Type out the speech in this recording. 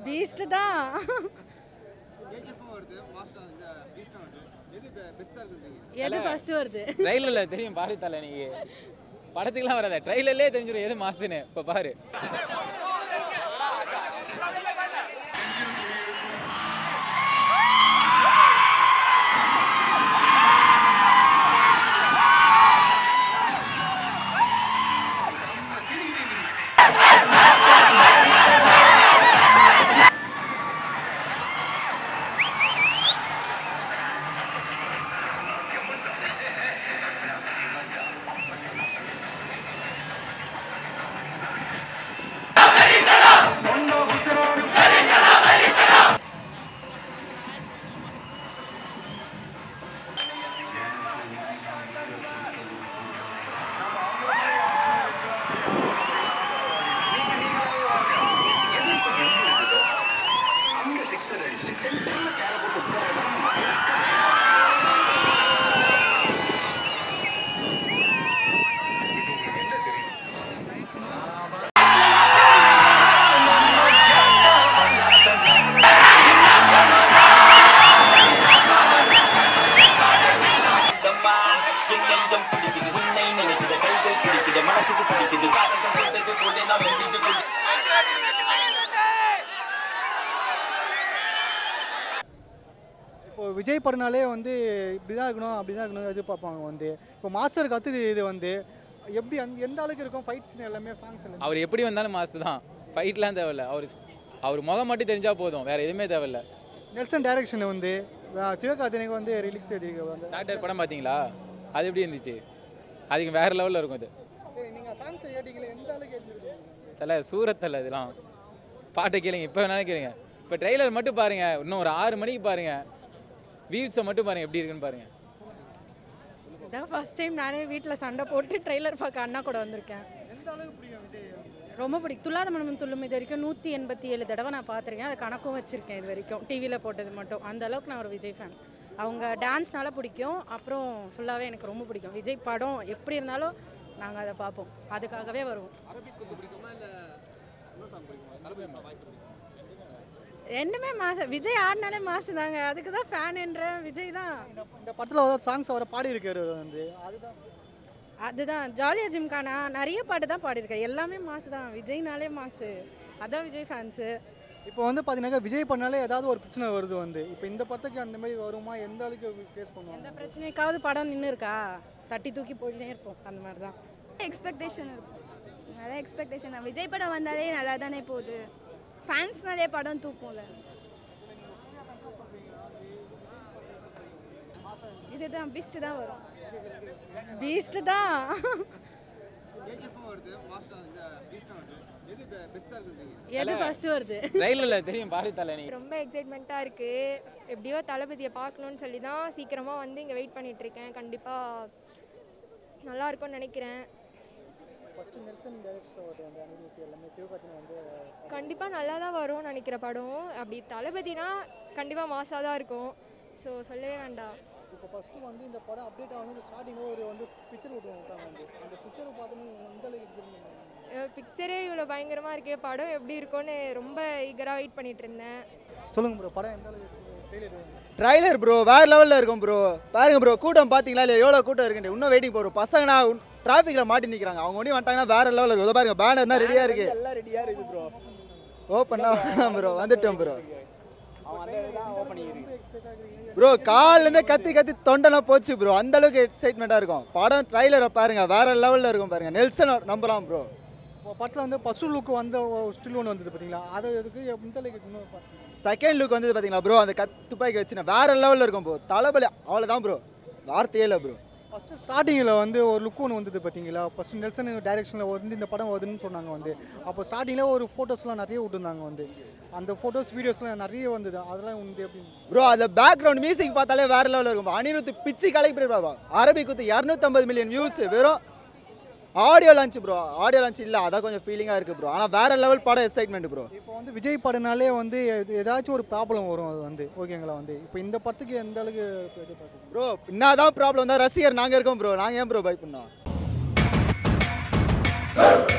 Beast தான் கேஜிஎஃப்பும் வருது master இந்த பீஸ்டும் வருது எது பெஸ்ட்டாக இருக்குன்றீங்க எது ஃபர்ஸ்ட் வருது ட்ரைலரில் தெரியும் பாரு தலை நீ படத்துக்குலாம் வராத ட்ரைலர்லேயே தெரிஞ்சிடும் எது மாசுன்னு இப்போ பாரு தம்மா என் நெஞ்சம் துடிக்குது உன்னை நினைக்கிற கைகள் பிடிக்குது மனசுக்கு துடிக்குது காதல் கேட்டது போல நாம் வீட்டு கொண்டு இப்போ விஜய் படம்னாலே வந்து இப்படி தான் இருக்கணும் அப்படி தான் இருக்கணும் எதிர்பார்ப்பாங்க வந்து இப்போ மாஸ்டருக்கு அடுத்தது இது வந்து எப்படி அந்த எந்த அளவுக்கு இருக்கும் ஃபைட்ஸ் எல்லாமே சாங்ஸ் எல்லாமே அவர் எப்படி வந்தாலும் மாசு தான் ஃபைட்லாம் தேவையில்ல அவர் அவர் முகம் மட்டும் தெரிஞ்சா போதும் வேற எதுவுமே தேவையில்ல நெல்சன் டைரக்ஷனில் வந்து அஹ், சிவகார்த்திகேயனுக்கு வந்து ரிலீக்ஸ் எதிர்க்க வந்து டாக்டர் படம் பார்த்தீங்களா அது எப்படி இருந்துச்சு அதுக்கு வேற லெவலில் இருக்கும் இது நீங்கள் சாங்ஸ் கேட்டீங்களே எந்த அளவுக்கு எடுத்துருக்கீங்க தலை சூரத்தல்ல இதெல்லாம் பாட்டை கேளுங்க இப்போ வேணாலும் கேளுங்க இப்போ ட்ரெய்லர் மட்டும் பாருங்க இன்னும் ஒரு ஆறு மணிக்கு பாருங்க வியூஸை மட்டும் பாருங்க எப்படி இருக்குன்னு பாருங்க இதான் ஃபர்ஸ்ட் டைம் நானே வீட்டில் சண்டை போட்டு ட்ரெய்லர் பார்க்க அண்ணா கூட வந்திருக்கேன் எந்த அளவுக்கு பிடிக்கும் விஜய் ரொம்ப பிடிக்கும் துல்லாத மனமும் துள்ளும் இது வரைக்கும் நூற்றி எண்பத்தி ஏழு தடவை நான் பார்த்துருக்கேன் அது கணக்கும் வச்சுருக்கேன் இது வரைக்கும் டிவியில் போட்டது மட்டும் அந்த அளவுக்கு நான் ஒரு விஜய் ஃபேன் அவங்க டான்ஸ்னால பிடிக்கும் அப்புறம் ஃபுல்லாகவே எனக்கு ரொம்ப பிடிக்கும் விஜய் படம் எப்படி இருந்தாலும் நாங்கள் அதை பார்ப்போம் அதுக்காகவே வருவோம் அரபிக் குத்து பிடிக்குமா இல்லை இன்னும் சாங் பிடிக்குமா தளபதி வாய்ஸ் பிடிக்குமா ரெண்டுமே மாசு விஜய் ஆடினாலே மாசு தாங்க அதுக்கு தான் ஃபேனுன்ற விஜய் தான் இந்த இந்த படத்தில் சாங்ஸ் அவரை பாடி இருக்காரு அவர் வந்து அதுதான் அதுதான் ஜாலியா ஜிம்கானா நிறைய பாட்டு தான் பாடியிருக்கேன் எல்லாமே மாசு தான் விஜய்னாலே மாசு அதான் விஜய் ஃபேன்ஸு இப்போ வந்து பார்த்தீங்கன்னா விஜய் பண்ணாலே ஏதாவது ஒரு பிரச்சனை வருது வந்து இப்போ இந்த படத்துக்கு அந்த மாதிரி வருமா எந்த அளவுக்கு ஃபேஸ் பண்ணுவாங்க எந்த பிரச்சனைக்காவது படம் நின்று இருக்கா தட்டி தூக்கி போயிட்டே இருப்போம் அந்த மாதிரி தான் எக்ஸ்பெக்டேஷன் இருக்கும் நிறைய எக்ஸ்பெக்டேஷன் விஜய் படம் வந்தாலே நல்லா தானே போகுது ஃபேன்ஸ்னாலே படம் தூக்கும்ல இதுதான் பிஸ்ட் தான் வரும் பீஸ்ட் தான் கேஜிஎஃப்பும் வருது மாஸ்டர் இந்த பீஸ்டும் வருது எது பெஸ்ட்டாக இருக்குன்றீங்க எது ஃபர்ஸ்ட் வருது ட்ரெய்லரில் தெரியும் பாரு தலை நீ ரொம்ப எக்ஸைட்மெண்ட்டாக இருக்குது எப்படியோ தளபதியை பார்க்கணுன்னு சொல்லி தான் சீக்கிரமாக வந்து இங்கே வெயிட் பண்ணிட்டு இருக்கேன் கண்டிப்பாக நல்லா இருக்கும்னு நினைக்கிறேன் ஃபஸ்ட்டு நெல்சன் டைரக்ஷனில் வரும் அந்த அனிருத் எல்லாமே சிவகார்த்திகேயன் வந்து கண்டிப்பாக நல்லா தான் வரும்னு நினைக்கிற படம் அப்படி தளபதினா கண்டிப்பாக மாசாக தான் இருக்கும் ஸோ சொல்லவே வேண்டாம் இப்போ ஃபஸ்ட்டு வந்து இந்த படம் அப்டேட் ஆகணும் ஸ்டார்டிங்கில் ஒரு வந்து பிக்சர் விட்டு விட்டாங்க வந்து அந்த பிக்சரை பார்த்து எந்த அளவுக்கு எக்ஸைட் பிக்சரே இவ்வளோ பயங்கரமாக இருக்கே படம் எப்படி இருக்கும்னு ரொம்ப ஈகராக வெயிட் பண்ணிட்டு இருந்தேன் சொல்லுங்க ப்ரோ படம் எந்த அளவுக்கு ட்ரெய்லர் ட்ரைலர் ப்ரோ வேற லெவலில் இருக்கும் ப்ரோ பாருங்க ப்ரோ கூட்டம் பார்த்தீங்களா இல்லையா எவ்வளோ கூட்டம் இருக்குன்னு இன்னும் வெயிட்டிங் போகிறோம் பசங்கனா டிராஃபிக்கில் மாட்டி நிற்கிறாங்க அவங்க ஒன்றி வந்துட்டாங்கன்னா வேற லெவலில் இருக்கும் இதோ பாருங்க பேனர்னா ரெடியாக இருக்கு எல்லாம் ரெடியாக இருக்குது ப்ரோ ஓப்பன் தான் ப்ரோ வந்துட்டோம் ப்ரோ அவன் அந்த தான் ஓப்பனிங் இருக்கு ப்ரோ கால்லேருந்தே கத்தி கத்தி தொண்டெல்லாம் போச்சு ப்ரோ அந்த அளவுக்கு எக்ஸைட்மெண்ட்டாக இருக்கும் படம் ட்ரைலரை பாருங்க வேற லெவலில் இருக்கும் பாருங்க நெல்சன் நம்பலாம் ப்ரோ இப்போ படத்தில் வந்து பசு லுக் வந்து ஸ்டில் ஒன்று வந்தது பார்த்தீங்களா அது எதுக்கு எந்த அளவுக்கு இன்னும் பார்த்தீங்க செகண்ட் லுக் வந்து பார்த்தீங்களா ப்ரோ அந்த கத் துப்பாக்கி வச்சுனா வேற லெவலில் இருக்கும் ப்ரோ தளபதி அவ்வளோதான் ப்ரோ வார்த்தையே இல்லை ப்ரோ ஃபஸ்ட்டு ஸ்டார்டிங்கில் வந்து ஒரு லுக் ஒன்று வந்தது பார்த்தீங்களா ஃபஸ்ட்டு நெல்சன் டைரக்ஷனில் வந்து இந்த படம் வருதுன்னு சொன்னாங்க வந்து அப்போ ஸ்டார்டிங்கில் ஒரு ஃபோட்டோஸ்லாம் நிறைய விட்டுருந்தாங்க வந்து அந்த ஃபோட்டோஸ் வீடியோஸ்லாம் நிறைய வந்தது அதெல்லாம் வந்து எப்படி ப்ரோ அந்த பேக்ரவுண்ட் மியூசிக் பார்த்தாலே வேற லெவலில் இருக்கும் அனிருத் பிச்சு கலக்கி போயிருப்பா அரபி குத்து இரநூத்தம்பது மில்லியன் வியூஸ் வெறும் audio launch bro audio launch இல்லை அதான் கொஞ்சம் ஃபீலிங்காக இருக்குது ப்ரோ ஆனால் வேற லெவல் படம் எக்ஸைட்மெண்ட் ப்ரோ இப்போ வந்து விஜய் படம்னாலே வந்து எது- ஏதாச்சும் ஒரு ப்ராப்ளம் வரும் அது வந்து ஓகேங்களா வந்து இப்போ இந்த படத்துக்கு எந்த அளவுக்கு எதிர்பார்க்குறீங்க ப்ரோ என்னதான் ப்ராப்ளம் தான் ரசிகர் நாங்கள் இருக்கோம் ப்ரோ நாங்கள் ஏன் ப்ரோ பை பண்ணோம்